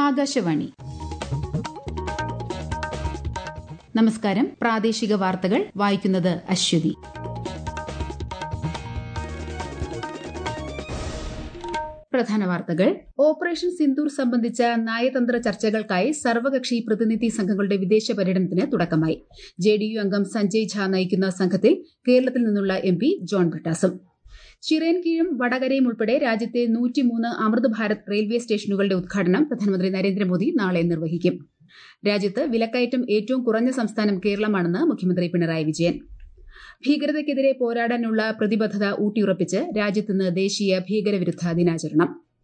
ആകാശവാണി നമസ്കാരം പ്രാദേശിക വാർത്തകൾ വായിക്കുന്നത് അശ്വതി പ്രധാന വാർത്തകൾ ഓപ്പറേഷൻ സിന്ദൂർ സംബന്ധിച്ച നയതന്ത്ര ചർച്ചകൾക്കായി സർവകക്ഷി പ്രതിനിധി സംഘങ്ങളുടെ വിദേശ പര്യടനത്തിന് തുടക്കമായി ജെഡിയു അംഗം സഞ്ജയ് ഝാ നയിക്കുന്ന സംഘത്തിൽ കേരളത്തിൽ നിന്നുള്ള എം പി ജോൺ ബ്രിട്ടാസും ചിറയൻകീഴും വടകരയും ഉൾപ്പെടെ രാജ്യത്തെ നൂറ്റിമൂന്ന് അമൃത് ഭാരത് റെയിൽവേ സ്റ്റേഷനുകളുടെ ഉദ്ഘാടനം പ്രധാനമന്ത്രി നരേന്ദ്രമോദി നാളെ നിർവഹിക്കും രാജ്യത്ത് വിലക്കയറ്റം ഏറ്റവും കുറഞ്ഞ സംസ്ഥാനം കേരളമാണെന്ന് മുഖ്യമന്ത്രി പിണറായി വിജയൻ ഭീകരതയ്ക്കെതിരെ പോരാടാനുള്ള പ്രതിബദ്ധത ഊട്ടിയുറപ്പിച്ച് രാജ്യത്തിന്ന് ദേശീയ ഭീകരവിരുദ്ധ ദിനാചരണം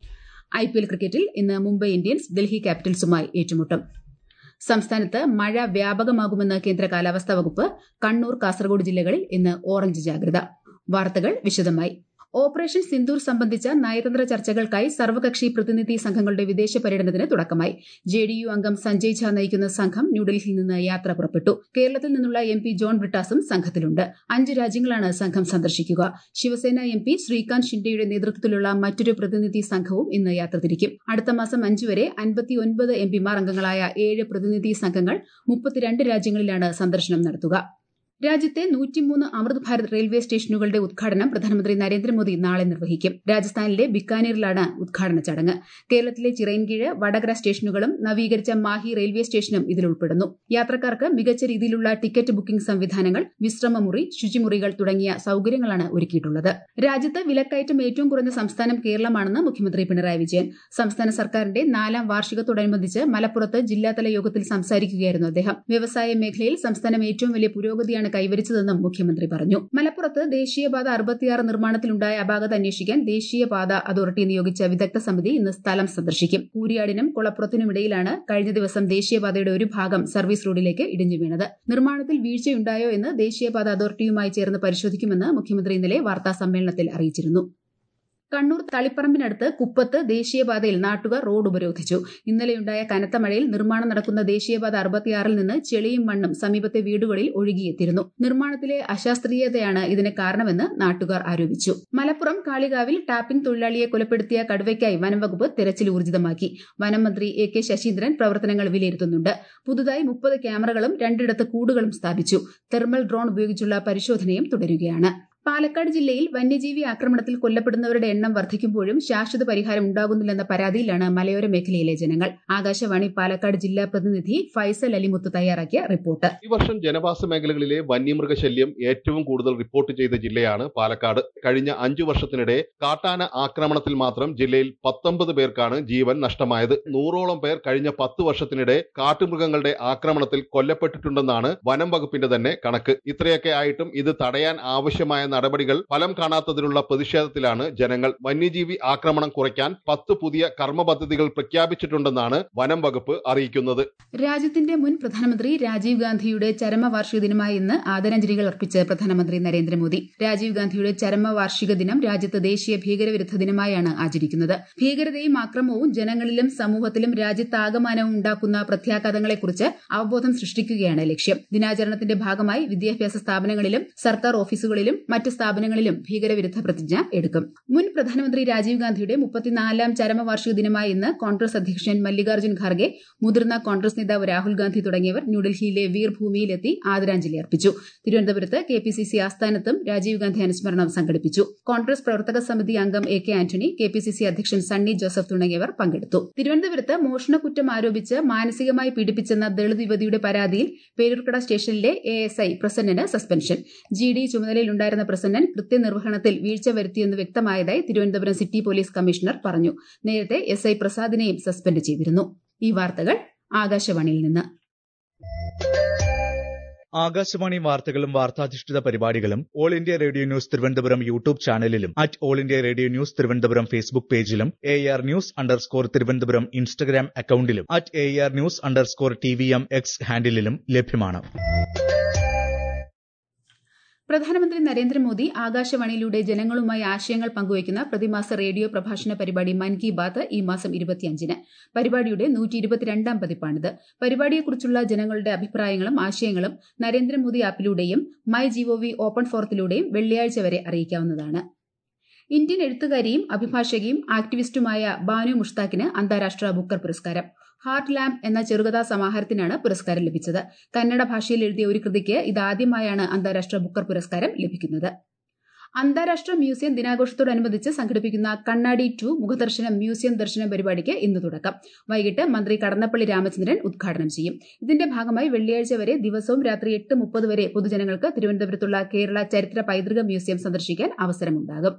ഐപിഎൽ ക്രിക്കറ്റിൽ ഇന്ന് മുംബൈ ഇന്ത്യൻസ് ഡൽഹി ക്യാപിറ്റൽസുമായി ഏറ്റുമുട്ടും സംസ്ഥാനത്ത് മഴ വ്യാപകമാകുമെന്ന് കേന്ദ്ര കാലാവസ്ഥാ വകുപ്പ് കണ്ണൂർ കാസർഗോഡ് ജില്ലകളിൽ ഇന്ന് ഓറഞ്ച് ജാഗ്രത വാർത്തകൾ വിശദമായി ഓപ്പറേഷൻ സിന്ദൂർ സംബന്ധിച്ച നയതന്ത്ര ചർച്ചകൾക്കായി സർവകക്ഷി പ്രതിനിധി സംഘങ്ങളുടെ വിദേശ പര്യടനത്തിന് തുടക്കമായി ജെഡിയു അംഗം സഞ്ജയ് ഝാ നയിക്കുന്ന സംഘം ന്യൂഡൽഹിയിൽ നിന്ന് യാത്ര പുറപ്പെട്ടു കേരളത്തിൽ നിന്നുള്ള എം പി ജോൺ ബ്രിട്ടാസും സംഘത്തിലുണ്ട് അഞ്ച് രാജ്യങ്ങളാണ് സംഘം സന്ദർശിക്കുക ശിവസേന എം പി ശ്രീകാന്ത് ഷിൻഡെയുടെ നേതൃത്വത്തിലുള്ള മറ്റൊരു പ്രതിനിധി സംഘവും ഇന്ന് യാത്ര തിരിക്കും അടുത്ത മാസം അഞ്ച് വരെ അൻപത്തിയൊൻപത് എം പിമാർ അംഗങ്ങളായ ഏഴ് പ്രതിനിധി സംഘങ്ങൾ മുപ്പത്തിരണ്ട് രാജ്യങ്ങളിലാണ് സന്ദർശനം നടത്തുക രാജ്യത്തെ നൂറ്റിമൂന്ന് അമൃത് ഭാരത് റെയിൽവേ സ്റ്റേഷനുകളുടെ ഉദ്ഘാടനം പ്രധാനമന്ത്രി നരേന്ദ്രമോദി നാളെ നിർവഹിക്കും രാജസ്ഥാനിലെ ബിക്കാനീറിലാണ് ഉദ്ഘാടന ചടങ്ങ് കേരളത്തിലെ ചിറയൻകീഴ് വടകര സ്റ്റേഷനുകളും നവീകരിച്ച മാഹി റെയിൽവേ സ്റ്റേഷനും ഇതിൽ ഉൾപ്പെടുന്നു യാത്രക്കാർക്ക് മികച്ച രീതിയിലുള്ള ടിക്കറ്റ് ബുക്കിംഗ് സംവിധാനങ്ങൾ വിശ്രമമുറി ശുചിമുറികൾ തുടങ്ങിയ സൌകര്യങ്ങളാണ് ഒരുക്കിയിട്ടുള്ളത് രാജ്യത്ത് വിലക്കയറ്റം ഏറ്റവും കുറഞ്ഞ സംസ്ഥാനം കേരളമാണെന്ന് മുഖ്യമന്ത്രി പിണറായി വിജയൻ സംസ്ഥാന സർക്കാരിന്റെ നാലാം വാർഷികത്തോടനുബന്ധിച്ച് മലപ്പുറത്ത് ജില്ലാതല യോഗത്തിൽ സംസാരിക്കുകയായിരുന്നു അദ്ദേഹം വ്യവസായ മേഖലയിൽ സംസ്ഥാനം ഏറ്റവും വലിയ പുരോഗതിയാണ് ആണ് കൈവരിച്ചതെന്നും മുഖ്യമന്ത്രി പറഞ്ഞു മലപ്പുറത്ത് ദേശീയപാത അറുപത്തിയാറ് നിർമ്മാണത്തിലുണ്ടായ അപാകത അന്വേഷിക്കാൻ ദേശീയപാത അതോറിറ്റി നിയോഗിച്ച വിദഗ്ധ സമിതി ഇന്ന് സ്ഥലം സന്ദർശിക്കും കൂരിയാടിനും കുളപ്പുറത്തിനുമിടയിലാണ് കഴിഞ്ഞ ദിവസം ദേശീയപാതയുടെ ഒരു ഭാഗം സർവീസ് റോഡിലേക്ക് ഇടിഞ്ഞു വീണത് നിർമ്മാണത്തിൽ വീഴ്ചയുണ്ടായോ എന്ന് ദേശീയപാത അതോറിറ്റിയുമായി ചേർന്ന് പരിശോധിക്കുമെന്ന് മുഖ്യമന്ത്രി ഇന്നലെ വാർത്താ സമ്മേളനത്തിൽ അറിയിച്ചിരുന്നു കണ്ണൂർ തളിപ്പറമ്പിനടുത്ത് കുപ്പത്ത് ദേശീയപാതയിൽ നാട്ടുകാർ റോഡ് ഉപരോധിച്ചു ഇന്നലെയുണ്ടായ കനത്ത മഴയിൽ നിർമ്മാണം നടക്കുന്ന ദേശീയപാത അറുപത്തിയാറിൽ നിന്ന് ചെളിയും മണ്ണും സമീപത്തെ വീടുകളിൽ ഒഴുകിയെത്തിയിരുന്നു നിർമ്മാണത്തിലെ അശാസ്ത്രീയതയാണ് ഇതിന് കാരണമെന്ന് നാട്ടുകാർ ആരോപിച്ചു മലപ്പുറം കാളികാവിൽ ടാപ്പിംഗ് തൊഴിലാളിയെ കൊലപ്പെടുത്തിയ കടുവയ്ക്കായി വനംവകുപ്പ് തെരച്ചിൽ ഊർജിതമാക്കി വനം മന്ത്രി എ കെ ശശീന്ദ്രൻ പ്രവർത്തനങ്ങൾ വിലയിരുത്തുന്നുണ്ട് പുതുതായി മുപ്പത് ക്യാമറകളും രണ്ടിടത്ത് കൂടുകളും സ്ഥാപിച്ചു തെർമൽ ഡ്രോൺ ഉപയോഗിച്ചുള്ള പരിശോധനയും തുടരുകയാണ് പാലക്കാട് ജില്ലയിൽ വന്യജീവി ആക്രമണത്തിൽ കൊല്ലപ്പെടുന്നവരുടെ എണ്ണം വർദ്ധിക്കുമ്പോഴും ശാശ്വത പരിഹാരം ഉണ്ടാകുന്നില്ലെന്ന പരാതിയിലാണ് മലയോര മേഖലയിലെ ജനങ്ങൾ ആകാശവാണി പാലക്കാട് ജില്ലാ പ്രതിനിധി ഫൈസൽ അലിമുത്ത് തയ്യാറാക്കിയ റിപ്പോർട്ട് ഈ വർഷം ജനവാസ മേഖലകളിലെ വന്യമൃഗശല്യം ഏറ്റവും കൂടുതൽ റിപ്പോർട്ട് ചെയ്ത ജില്ലയാണ് പാലക്കാട് കഴിഞ്ഞ അഞ്ചു വർഷത്തിനിടെ കാട്ടാന ആക്രമണത്തിൽ മാത്രം ജില്ലയിൽ പത്തൊമ്പത് പേർക്കാണ് ജീവൻ നഷ്ടമായത് നൂറോളം പേർ കഴിഞ്ഞ പത്ത് വർഷത്തിനിടെ കാട്ടുമൃഗങ്ങളുടെ ആക്രമണത്തിൽ കൊല്ലപ്പെട്ടിട്ടുണ്ടെന്നാണ് വനം വകുപ്പിന്റെ തന്നെ കണക്ക് ഇത്രയൊക്കെ ആയിട്ടും ഇത് തടയാൻ ആവശ്യമായ നടപടികൾ ഫലം കാണാത്തതിനുള്ള പ്രതിഷേധത്തിലാണ് ജനങ്ങൾ വന്യജീവി ആക്രമണം കുറയ്ക്കാൻ പത്ത് പുതിയ കർമ്മ പദ്ധതികൾ പ്രഖ്യാപിച്ചിട്ടുണ്ടെന്നാണ് വനം വകുപ്പ് അറിയിക്കുന്നത് രാജ്യത്തിന്റെ മുൻ പ്രധാനമന്ത്രി രാജീവ് ഗാന്ധിയുടെ ചരമവാർഷിക ദിനമായ ഇന്ന് ആദരാഞ്ജലികൾ അർപ്പിച്ച് പ്രധാനമന്ത്രി നരേന്ദ്രമോദി രാജീവ് ഗാന്ധിയുടെ ചരമവാർഷിക ദിനം രാജ്യത്ത് ദേശീയ ഭീകരവിരുദ്ധ ദിനമായാണ് ആചരിക്കുന്നത് ഭീകരതയും ആക്രമവും ജനങ്ങളിലും സമൂഹത്തിലും രാജ്യത്താകമാനവും ഉണ്ടാക്കുന്ന പ്രത്യാഘാതങ്ങളെക്കുറിച്ച് അവബോധം സൃഷ്ടിക്കുകയാണ് ലക്ഷ്യം ദിനാചരണത്തിന്റെ ഭാഗമായി വിദ്യാഭ്യാസ സ്ഥാപനങ്ങളിലും സർക്കാർ ഓഫീസുകളിലും മറ്റ് സ്ഥാപനങ്ങളിലും ഭീകരവിരുദ്ധ പ്രതിജ്ഞ എടുക്കും മുൻ പ്രധാനമന്ത്രി രാജീവ് ഗാന്ധിയുടെ മുപ്പത്തിനാലാം ചരമവാർഷിക ദിനമായ ഇന്ന് കോൺഗ്രസ് അധ്യക്ഷൻ മല്ലികാർജ്ജുൻ ഖാർഗെ മുതിർന്ന കോൺഗ്രസ് നേതാവ് രാഹുൽ ഗാന്ധി തുടങ്ങിയവർ ന്യൂഡൽഹിയിലെ വീർഭൂമിയിലെത്തി ആദരാഞ്ജലി അർപ്പിച്ചു തിരുവനന്തപുരത്ത് കെ പി സി സി ആസ്ഥാനത്തും രാജീവ് ഗാന്ധി അനുസ്മരണം സംഘടിപ്പിച്ചു കോൺഗ്രസ് പ്രവർത്തക സമിതി അംഗം A K Antony K P C C അധ്യക്ഷൻ സണ്ണി ജോസഫ് തുടങ്ങിയവർ പങ്കെടുത്തു തിരുവനന്തപുരത്ത് മോഷണക്കുറ്റം ആരോപിച്ച് മാനസികമായി പീഡിപ്പിച്ചെന്ന ദളിത് യുവതിയുടെ പരാതിയിൽ പേരൂർക്കട സ്റ്റേഷനിലെ എ എസ് ഐ പ്രസന്നന് സസ്പെൻഷൻ ജി ഡി ചുമതലയിലുണ്ടായിരുന്ന പ്രസന്നൻ കൃത്യനിർവഹണത്തിൽ വീഴ്ച വരുത്തിയെന്ന് വ്യക്തമായതായി തിരുവനന്തപുരം സിറ്റി പോലീസ് കമ്മീഷണർ പറഞ്ഞു നേരത്തെ എസ് ഐ പ്രസാദിനെയും സസ്പെൻഡ് ചെയ്തിരുന്നു ഈ വാർത്തകൾ ആകാശവാണിയിൽ നിന്ന് ആകാശവാണി വാർത്തകളും വാർത്താധിഷ്ഠിത പരിപാടികളും all India radio news Thiruvananthapuram YouTube ചാനലിലും at all India radio news Thiruvananthapuram Facebook പേജിലും A R news underscore Thiruvananthapuram Instagram അക്കൌണ്ടിലും at A R news underscore T V M X ഹാൻഡിലും ലഭ്യമാണ് പ്രധാനമന്ത്രി നരേന്ദ്രമോദി ആകാശവാണിയിലൂടെ ജനങ്ങളുമായി ആശയങ്ങൾ പങ്കുവയ്ക്കുന്ന പ്രതിമാസ റേഡിയോ പ്രഭാഷണ പരിപാടി മൻ കി ബാത്ത് ഈ മാസം ഇരുപത്തിയഞ്ചിന് പരിപാടിയുടെ നൂറ്റി ഇരുപത്തിരണ്ടാം പതിപ്പാണിത് പരിപാടിയെക്കുറിച്ചുള്ള ജനങ്ങളുടെ അഭിപ്രായങ്ങളും ആശയങ്ങളും നരേന്ദ്രമോദി ആപ്പിലൂടെയും മൈ ജിഒവി ഓപ്പൺ ഫോറത്തിലൂടെയും വെള്ളിയാഴ്ച വരെ അറിയിക്കാവുന്നതാണ് ഇന്ത്യൻ എഴുത്തുകാരിയും അഭിഭാഷകയും ആക്ടിവിസ്റ്റുമായ ബാനു മുഷ്താഖിന് അന്താരാഷ്ട്ര ബുക്കർ പുരസ്കാരം ഹാർട്ട് ലാമ്പ് എന്ന ചെറുകഥാ സമാഹാരത്തിനാണ് പുരസ്കാരം ലഭിച്ചത് കന്നഡ ഭാഷയിൽ എഴുതിയ ഒരു കൃതിക്ക് ഇതാദ്യമായാണ് അന്താരാഷ്ട്ര ബുക്കർ പുരസ്കാരം ലഭിക്കുന്നത് അന്താരാഷ്ട്ര മ്യൂസിയം ദിനാഘോഷത്തോടനുബന്ധിച്ച് സംഘടിപ്പിക്കുന്ന കണ്ണാടി ടു മുഖദർശനം മ്യൂസിയം ദർശനം പരിപാടിക്ക് ഇന്ന് തുടക്കം വൈകിട്ട് മന്ത്രി കടന്നപ്പള്ളി രാമചന്ദ്രൻ ഉദ്ഘാടനം ചെയ്യും ഇതിന്റെ ഭാഗമായി വെള്ളിയാഴ്ച വരെ ദിവസവും രാത്രി എട്ട് മുപ്പത് വരെ പൊതുജനങ്ങൾക്ക് തിരുവനന്തപുരത്തുള്ള കേരള ചരിത്ര പൈതൃക മ്യൂസിയം സന്ദർശിക്കാൻ അവസരമുണ്ടാകും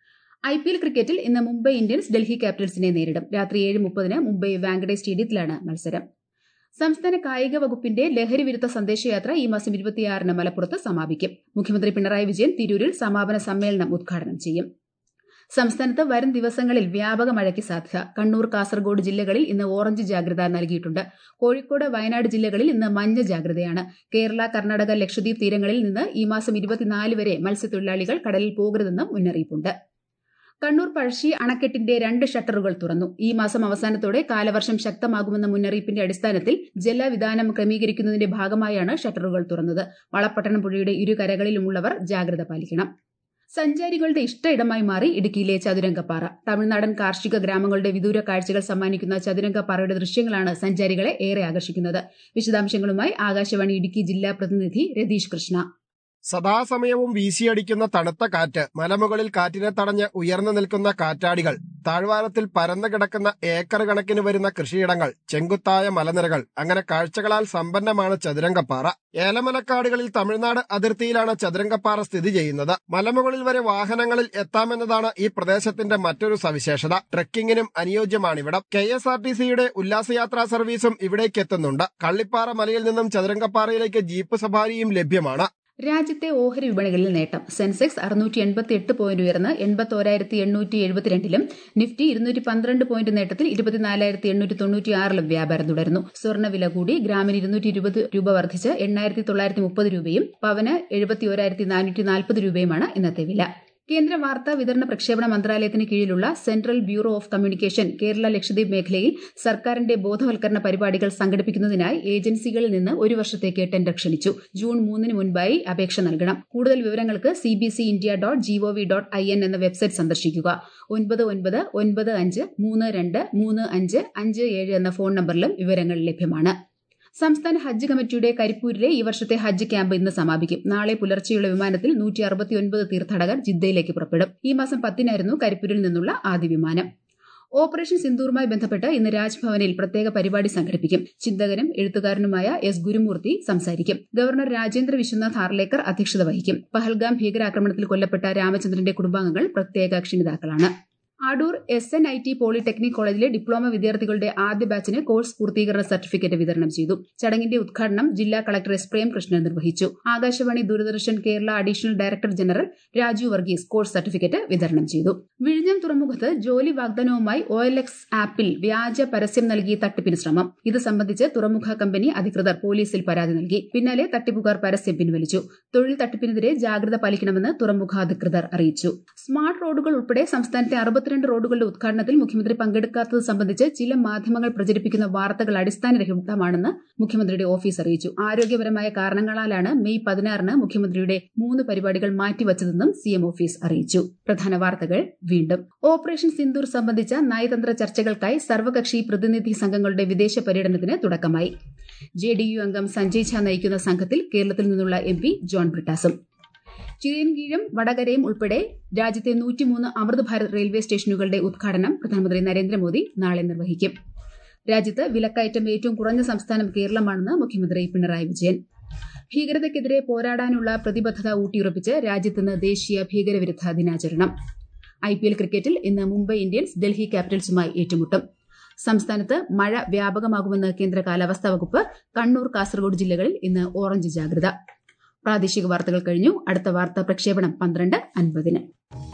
ഐ പി എൽ ക്രിക്കറ്റിൽ ഇന്ന് മുംബൈ ഇന്ത്യൻസ് ഡൽഹി ക്യാപിറ്റൽസിനെ നേരിടും രാത്രി ഏഴ് മുപ്പതിന് മുംബൈ വാങ്കഡെ സ്റ്റേഡിയത്തിലാണ് മത്സരം സംസ്ഥാന കായിക വകുപ്പിന്റെ ലഹരി വിരുദ്ധ സന്ദേശയാത്ര ഈ മാസം ഇരുപത്തിയാറിന് മലപ്പുറത്ത് സമാപിക്കും മുഖ്യമന്ത്രി പിണറായി വിജയൻ തിരൂരിൽ സമാപന സമ്മേളനം ഉദ്ഘാടനം ചെയ്യും സംസ്ഥാനത്ത് വരും ദിവസങ്ങളിൽ വ്യാപക മഴയ്ക്ക് സാധ്യത കണ്ണൂർ കാസർഗോഡ് ജില്ലകളിൽ ഇന്ന് ഓറഞ്ച് ജാഗ്രത നൽകിയിട്ടുണ്ട് കോഴിക്കോട് വയനാട് ജില്ലകളിൽ ഇന്ന് മഞ്ഞ ജാഗ്രതയാണ് കേരള കർണാടക ലക്ഷദ്വീപ് തീരങ്ങളിൽ നിന്ന് ഈ മാസം ഇരുപത്തിനാല് വരെ മത്സ്യത്തൊഴിലാളികൾ കടലിൽ പോകരുതെന്നും മുന്നറിയിപ്പുണ്ട് കണ്ണൂർ പഴശ്ശി അണക്കെട്ടിന്റെ രണ്ട് ഷട്ടറുകൾ തുറന്നു ഈ മാസം അവസാനത്തോടെ കാലവർഷം ശക്തമാകുമെന്ന മുന്നറിയിപ്പിന്റെ അടിസ്ഥാനത്തിൽ ജലവിധാനം ക്രമീകരിക്കുന്നതിന്റെ ഭാഗമായാണ് ഷട്ടറുകൾ തുറന്നത് വളപ്പട്ടണം പുഴയുടെ ഇരു കരകളിലുമുള്ളവർ ജാഗ്രത പാലിക്കണം സഞ്ചാരികളുടെ ഇഷ്ട ഇടമായി മാറി ഇടുക്കിയിലെ ചതുരംഗപ്പാറ തമിഴ്നാടൻ കാർഷിക ഗ്രാമങ്ങളുടെ വിദൂര കാഴ്ചകൾ സമ്മാനിക്കുന്ന ചതുരംഗപ്പാറയുടെ ദൃശ്യങ്ങളാണ് സഞ്ചാരികളെ ഏറെ ആകർഷിക്കുന്നത് വിശദാംശങ്ങളുമായി ആകാശവാണി ഇടുക്കി ജില്ലാ പ്രതിനിധി രതീഷ് കൃഷ്ണ സദാസമയവും വീശിയടിക്കുന്ന തണുത്ത കാറ്റ് മലമുകളിൽ കാറ്റിനെ തടഞ്ഞ് ഉയർന്നു നിൽക്കുന്ന കാറ്റാടികൾ താഴ്വാരത്തിൽ പരന്നു കിടക്കുന്ന ഏക്കർ കണക്കിന് വരുന്ന കൃഷിയിടങ്ങൾ ചെങ്കുത്തായ മലനിരകൾ അങ്ങനെ കാഴ്ചകളാൽ സമ്പന്നമാണ് ചതുരംഗപ്പാറ ഏലമലക്കാടുകളിൽ തമിഴ്നാട് അതിർത്തിയിലാണ് ചതുരംഗപ്പാറ സ്ഥിതി ചെയ്യുന്നത് മലമുകളിൽ വരെ വാഹനങ്ങളിൽ എത്താമെന്നതാണ് ഈ പ്രദേശത്തിന്റെ മറ്റൊരു സവിശേഷത ട്രെക്കിങ്ങിനും അനുയോജ്യമാണിവിടം കെ എസ് ആർ ടി സിയുടെ ഉല്ലാസയാത്രാ സർവീസും ഇവിടേക്ക് എത്തുന്നുണ്ട് കള്ളിപ്പാറ മലയിൽ നിന്നും ചതുരംഗപ്പാറയിലേക്ക് ജീപ്പ് സഫാരിയും ലഭ്യമാണ് രാജ്യത്തെ ഓഹരി വിപണികളിൽ നേട്ടം സെൻസെക്സ് അറുന്നൂറ്റി എൺപത്തി എട്ട് പോയിന്റ് ഉയർന്ന് എൺപത്തോരായിരത്തി എണ്ണൂറ്റി എഴുപത്തിരണ്ടിലും നിഫ്റ്റി ഇരുന്നൂറ്റി പന്ത്രണ്ട് പോയിന്റ് നേട്ടത്തിൽ ഇരുപത്തിനാലായിരത്തി എണ്ണൂറ്റി തൊണ്ണൂറ്റി ആറിലും വ്യാപാരം തുടരുന്നു സ്വർണ്ണവില കൂടി ഗ്രാമിന് ഇരുന്നൂറ്റി ഇരുപത് രൂപ വർദ്ധിച്ച് എണ്ണായിരത്തി തൊള്ളായിരത്തി മുപ്പത് രൂപയും പവന് എഴുപത്തി ഒരായിരത്തി നാനൂറ്റി നാൽപ്പത് രൂപയുമാണ് ഇന്നത്തെ വില കേന്ദ്ര വാർത്താ വിതരണ പ്രക്ഷേപണ മന്ത്രാലയത്തിന് കീഴിലുള്ള central bureau of communication Kerala Lakshadweep മേഖലയിൽ സർക്കാരിന്റെ ബോധവൽക്കരണ പരിപാടികൾ സംഘടിപ്പിക്കുന്നതിനായി ഏജൻസികളിൽ നിന്ന് ഒരു വർഷത്തേക്ക് ടെൻഡർ ക്ഷണിച്ചു ജൂൺ മൂന്നിന് മുൻപായി അപേക്ഷ നൽകണം കൂടുതൽ വിവരങ്ങൾക്ക് C B C India dot G O V dot I N എന്ന വെബ്സൈറ്റ് സന്ദർശിക്കുക ഒൻപത് ഒൻപത് ഒൻപത് അഞ്ച് മൂന്ന് രണ്ട് മൂന്ന് അഞ്ച് അഞ്ച് ഏഴ് എന്ന ഫോൺ നമ്പറിലും വിവരങ്ങൾ ലഭ്യമാണ് സംസ്ഥാന ഹജ്ജ് കമ്മിറ്റിയുടെ കരിപ്പൂരിലെ ഈ വർഷത്തെ ഹജ്ജ് ക്യാമ്പ് ഇന്ന് സമാപിക്കും നാളെ പുലർച്ചെയുള്ള വിമാനത്തിൽ നൂറ്റി അറുപത്തിയൊൻപത് തീർത്ഥാടകർ ജിദ്ദയിലേക്ക് പുറപ്പെടും ഈ മാസം പത്തിനായിരുന്നു കരിപ്പൂരിൽ നിന്നുള്ള ആദ്യ വിമാനം ഓപ്പറേഷൻ സിന്ദൂറുമായി ബന്ധപ്പെട്ട് ഇന്ന് രാജ്ഭവനിൽ പ്രത്യേക പരിപാടി സംഘടിപ്പിക്കും ചിന്തകനും എഴുത്തുകാരനുമായ എസ് ഗുരുമൂർത്തി സംസാരിക്കും ഗവർണർ രാജേന്ദ്ര വിശ്വനാഥ് ഹാർലേക്കർ അധ്യക്ഷത വഹിക്കും പഹൽഗാം ഭീകരാക്രമണത്തിൽ കൊല്ലപ്പെട്ട രാമചന്ദ്രന്റെ കുടുംബാംഗങ്ങൾ പ്രത്യേക ക്ഷണിതാക്കളാണ് Adoor S N I T polytechnic കോളേജിലെ ഡിപ്ലോമ വിദ്യാർത്ഥികളുടെ ആദ്യ ബാച്ചിന് കോഴ്സ് പൂർത്തീകരണ സർട്ടിഫിക്കറ്റ് വിതരണം ചെയ്തു ചടങ്ങിന്റെ ഉദ്ഘാടനം ജില്ലാ കളക്ടർ എസ് പ്രേംകൃഷ്ണൻ നിർവഹിച്ചു Akashvani Doordarshan Kerala additional director general Raju Varghese course certificate വിതരണം ചെയ്തു വിഴിഞ്ഞം തുറമുഖത്ത് ജോലി വാഗ്ദാനവുമായി ഒ എൽ എക്സ് ആപ്പിൽ വ്യാജ പരസ്യം നൽകി തട്ടിപ്പിന് ശ്രമം ഇത് സംബന്ധിച്ച് തുറമുഖ കമ്പനി അധികൃതർ പോലീസിൽ പരാതി നൽകി പിന്നാലെ തട്ടിപ്പുകാർ പരസ്യം പിൻവലിച്ചു തൊഴിൽ തട്ടിപ്പിനെതിരെ ജാഗ്രത പാലിക്കണമെന്ന് തുറമുഖ അധികൃതർ അറിയിച്ചു സ്മാർട്ട് റോഡുകൾ ഉൾപ്പെടെ സംസ്ഥാനത്തെ അറുപത്തിരണ്ട് റോഡുകളുടെ ഉദ്ഘാടനത്തിൽ മുഖ്യമന്ത്രി പങ്കെടുക്കാത്തത് സംബന്ധിച്ച് ചില മാധ്യമങ്ങൾ പ്രചരിപ്പിക്കുന്ന വാർത്തകൾ അടിസ്ഥാനരഹിതമാണെന്ന് മുഖ്യമന്ത്രിയുടെ ഓഫീസ് അറിയിച്ചു ആരോഗ്യപരമായ കാരണങ്ങളാലാണ് മെയ് പതിനാറിന് മുഖ്യമന്ത്രിയുടെ മൂന്ന് പരിപാടികൾ മാറ്റിവച്ചതെന്നും സിഎം ഓഫീസ് അറിയിച്ചു പ്രധാന വാർത്തകൾ വീണ്ടും ഓപ്പറേഷൻ സിന്ദൂർ സംബന്ധിച്ച നയതന്ത്ര ചർച്ചകൾക്കായി സർവകക്ഷി പ്രതിനിധി സംഘങ്ങളുടെ വിദേശ പര്യടനത്തിന് തുടക്കമായി ജെ ഡി യു അംഗം സഞ്ജയ് ഝാ നയിക്കുന്ന സംഘത്തിൽ കേരളത്തിൽ നിന്നുള്ള എം പി ജോൺ ബ്രിട്ടാസും ചിറയൻകീഴും വടകരയും ഉൾപ്പെടെ രാജ്യത്തെ നൂറ്റിമൂന്ന് അമൃത് ഭാരത് റെയിൽവേ സ്റ്റേഷനുകളുടെ ഉദ്ഘാടനം പ്രധാനമന്ത്രി നരേന്ദ്രമോദി നാളെ നിർവഹിക്കും രാജ്യത്ത് വിലക്കയറ്റം ഏറ്റവും കുറഞ്ഞ സംസ്ഥാനം കേരളമാണെന്ന് മുഖ്യമന്ത്രി പിണറായി വിജയൻ ഭീകരതയ്ക്കെതിരെ പോരാടാനുള്ള പ്രതിബദ്ധത ഊട്ടിയുറപ്പിച്ച് രാജ്യത്ത് ദേശീയ ഭീകരവിരുദ്ധ ദിനാചരണം ഐ പി എൽ ക്രിക്കറ്റിൽ ഇന്ന് മുംബൈ ഇന്ത്യൻസ് ഡൽഹി ക്യാപിറ്റൽസുമായി ഏറ്റുമുട്ടും സംസ്ഥാനത്ത് മഴ വ്യാപകമാകുമെന്ന് കേന്ദ്ര കാലാവസ്ഥാ വകുപ്പ് കണ്ണൂർ കാസർഗോഡ് ജില്ലകളിൽ ഇന്ന് ഓറഞ്ച് ജാഗ്രത പ്രാദേശിക വാർത്തകൾ കഴിഞ്ഞു അടുത്ത വാർത്താ പ്രക്ഷേപണം പന്ത്രണ്ട് അൻപതിന്